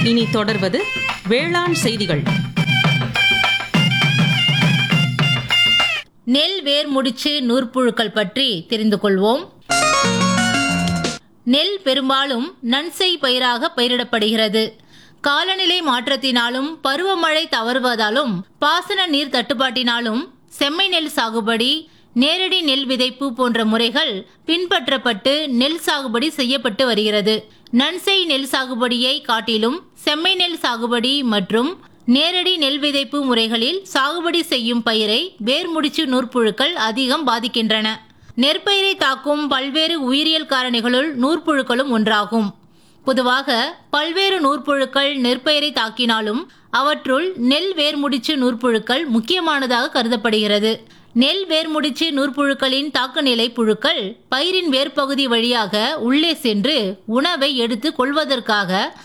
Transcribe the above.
இனி தொடர்வது வேளாண் செய்திகள் நெல் வேர் முடிச்சு நூற்புழுக்கள் பற்றி தெரிந்து கொள்வோம் நெல் பெரும்பாலும் நன்செய் பயிராக பயிரிடப்படுகிறது காலநிலை மாற்றத்தினாலும் பருவமழை தவறுவதாலும் பாசன நீர் தட்டுப்பாட்டினாலும் செம்மை நெல் சாகுபடி நேரடி நெல் விதைப்பு போன்ற முறைகள் பின்பற்றப்பட்டு நெல் சாகுபடி செய்யப்பட்டு வருகிறது நன்செய் நெல் சாகுபடியை காட்டிலும் செம்மை நெல் சாகுபடி மற்றும் நேரடி நெல் விதைப்பு முறைகளில் சாகுபடி செய்யும் பயிரை வேர்முடிச்சு நூற்புழுக்கள் அதிகம் பாதிக்கின்றன நெற்பயிரை தாக்கும் பல்வேறு உயிரியல் காரணிகளுள் நூற்புழுக்களும் ஒன்றாகும் பொதுவாக பல்வேறு நூற்புழுக்கள் நெற்பயிரை தாக்கினாலும் அவற்றுள் நெல் வேர்முடிச்சு நூற்புழுக்கள் முக்கியமானதாக கருதப்படுகிறது நெல் வேர்முடிச்சு நூற்புழுக்களின் தாக்குநிலை புழுக்கள் பயிரின் வேர்ப்பகுதி வழியாக உள்ளே சென்று உணவை எடுத்து கொள்வதற்காக